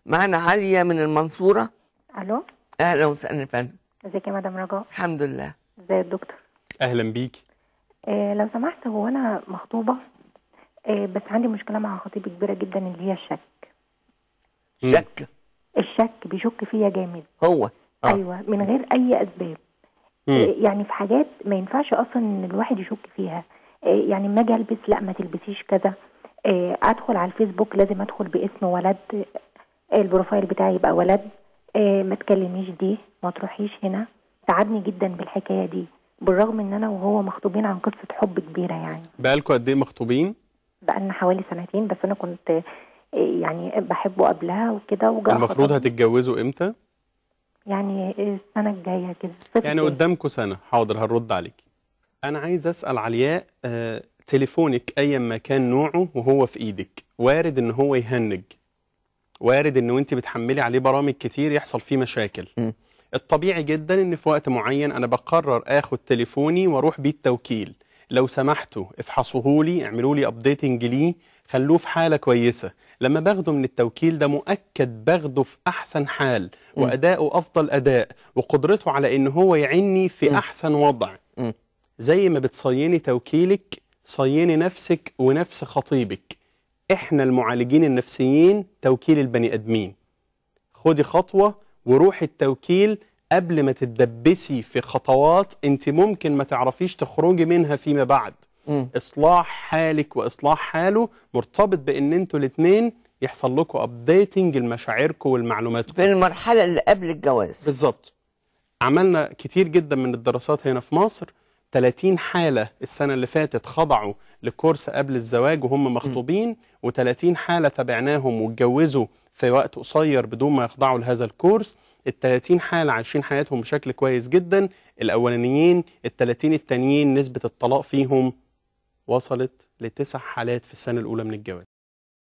معانا عليا من المنصورة الو أهلا وسهلا يا فندم ازيك يا مدام رجاء الحمد لله ازي الدكتور اهلا بيكي آه لو سمحت هو انا مخطوبه آه بس عندي مشكله مع خطيبي كبيره جدا اللي هي الشك مم. شك الشك بيشك فيا جامد هو آه. ايوه من غير اي اسباب مم. آه يعني في حاجات ما ينفعش اصلا ان الواحد يشك فيها آه يعني اما اجي البس لا ما تلبسيش كذا آه ادخل على الفيسبوك لازم ادخل باسم ولد آه البروفايل بتاعي يبقى ولد آه ما تكلميش دي ما تروحيش هنا تعبني جدا بالحكايه دي بالرغم ان انا وهو مخطوبين عن قصه حب كبيره يعني بقالكوا قد ايه مخطوبين بقالنا حوالي سنتين بس انا كنت آه، يعني بحبه قبلها وكده وجاء المفروض خطبني. هتتجوزوا امتى يعني السنه الجايه كده الصيف يعني الجاي. قدامكوا سنه حاضر هنرد عليك انا عايز اسال علياء آه تليفونك ايا ما كان نوعه وهو في ايدك وارد ان هو يهنج وارد ان وانت بتحملي عليه برامج كتير يحصل فيه مشاكل م. الطبيعي جدا ان في وقت معين انا بقرر اخد تليفوني واروح بيه التوكيل لو سمحتوا افحصوه لي اعملوا لي ابديتنج ليه خلوه في حاله كويسه لما باخده من التوكيل ده مؤكد باخده في احسن حال م. واداؤه افضل اداء وقدرته على ان هو يعني في م. احسن وضع م. زي ما بتصيني توكيلك صيني نفسك ونفس خطيبك احنا المعالجين النفسيين توكيل البني ادمين خدي خطوه وروحي التوكيل قبل ما تتدبسي في خطوات انت ممكن ما تعرفيش تخرجي منها فيما بعد مم. اصلاح حالك واصلاح حاله مرتبط بان انتوا الاثنين يحصل لكم ابديتنج لمشاعركم والمعلومات في المرحلة اللي قبل الجواز بالظبط عملنا كتير جدا من الدراسات هنا في مصر 30 حالة السنة اللي فاتت خضعوا لكورس قبل الزواج وهم مخطوبين و30 حالة تابعناهم واتجوزوا في وقت قصير بدون ما يخضعوا لهذا الكورس ال 30 حالة عايشين حياتهم بشكل كويس جدا الأولانيين ال 30 التانيين نسبة الطلاق فيهم وصلت لتسع حالات في السنة الأولى من الجواز